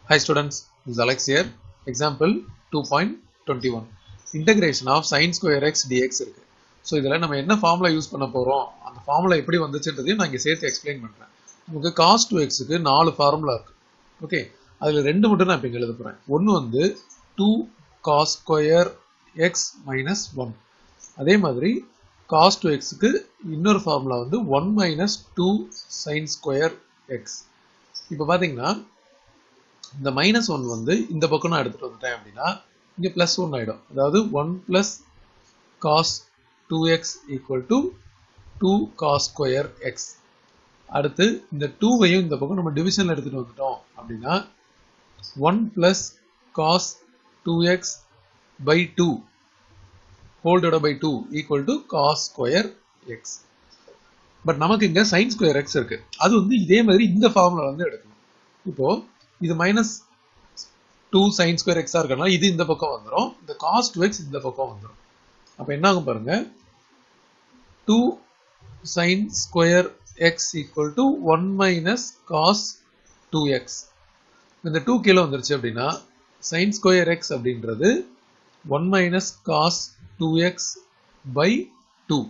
Hi students, this is Alex here. Example 2.21. Integration of sin square x dx இருக்கு so இதில் நம்ம என்ன formula use பண்ண போகிறோம் அந்த ஃபார்முலா எப்படி வந்துச்சுன்றதையும் நான் இங்கே சேர்த்து எக்ஸ்பிளைன் பண்ணுறேன் நமக்கு காஸ் டூ எக்ஸுக்கு நாலு ஃபார்முலா இருக்கு ஓகே அதில் ரெண்டு மட்டும் நான் இப்போ இங்கே எழுத போகிறேன் ஒன்று வந்து two cos square X minus one அதே மாதிரி காஸ் டூ எக்ஸுக்கு இன்னொரு ஃபார்முலா வந்து one minus two sine square X இப்போ பார்த்தீங்கன்னா இந்த மைனஸ் ஒன் வந்து இந்த பக்கம் நான் எடுத்துகிட்டு வந்துட்டேன் அப்படின்னா இங்கே ப்ளஸ் ஒன் ஆகிடும் அதாவது one plus cos two X equal to two cos square X அடுத்து இந்த டூவையும் இந்த பக்கம் நம்ம டிவிஷனில் எடுத்துகிட்டு வந்துட்டோம் அப்படின்னா one plus cos two X by two whole divide by two equal to cos square X but நமக்கு இங்கே சைன் ஸ்கொயர் எக்ஸ் இருக்கு அது வந்து இதே மாதிரி இந்த ஃபார்முலா வந்து எடுக்கணும் இப்போ இது மைனஸ் டூ சைன் ஸ்கொயர் எக்ஸாக இருக்கனால இது இந்த பக்கம் வந்துடும் இந்த காஸ் டூ எக்ஸ் இந்த பக்கம் வந்துடும் அப்போ என்ன ஆகும் பாருங்க two sine square X equal to one minus cos two X இந்த டூ கீழே வந்துருச்சு அப்படின்னா சைன் ஸ்கொயர் எக்ஸ் அப்படின்றது one minus cos two X by two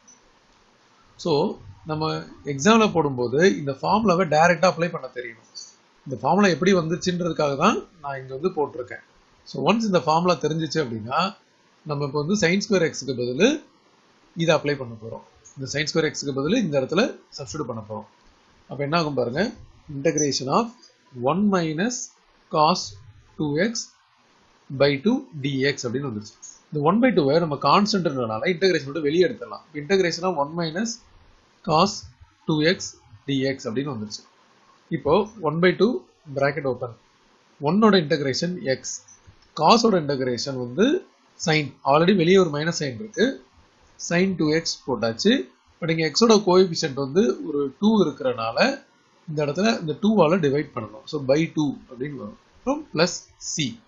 so நம்ம எக்ஸாமில் போடும்போது இந்த ஃபார்முலாவை டைரெக்டாக அப்ளை பண்ண தெரியணும் இந்த ஃபார்முலா எப்படி வந்துச்சுன்றதுக்காக தான் நான் இங்கே வந்து போட்டிருக்கேன் ஸோ ஒன்ஸ் இந்த ஃபார்முலா தெரிஞ்சிச்சு அப்படின்னா நம்ம இப்போ வந்து சைன் ஸ்கொயர் எக்ஸுக்கு பதில் இதை அப்ளை பண்ண போகிறோம் இந்த சைன் ஸ்கொயர் எக்ஸுக்கு பதில் இந்த இடத்துல சப்ஸ்டியூட் பண்ண போகிறோம் அப்போ என்ன ஆகும் பாருங்க integration of one minus cos two X by two dx அப்படின்னு வந்துருச்சு இந்த ஒன் பை டூவை நம்ம கான்ஸ்டன்ட்னால இன்டகிரேஷன் மட்டும் வெளியே எடுத்துடலாம் integration of one minus cos two X dx அப்படின்னு வந்துருச்சு இப்போ one by two bracket open ஒன்னோட இன்டகிரேஷன் எக்ஸ் காஸோட இன்டகிரேஷன் வந்து சைன் ஆல்ரெடி வெளியே ஒரு மைனஸ் சைன் இருக்கு சைன் டூ எக்ஸ் போட்டாச்சு பட் இங்கே எக்ஸோட கோஎபிஷியன்ட் வந்து ஒரு டூ இருக்கிறனால இந்த இடத்துல இந்த டூவால் டிவைட் பண்ணணும் ஸோ பை டூ அப்படின்னு வரும் அப்புறம் ப்ளஸ் சி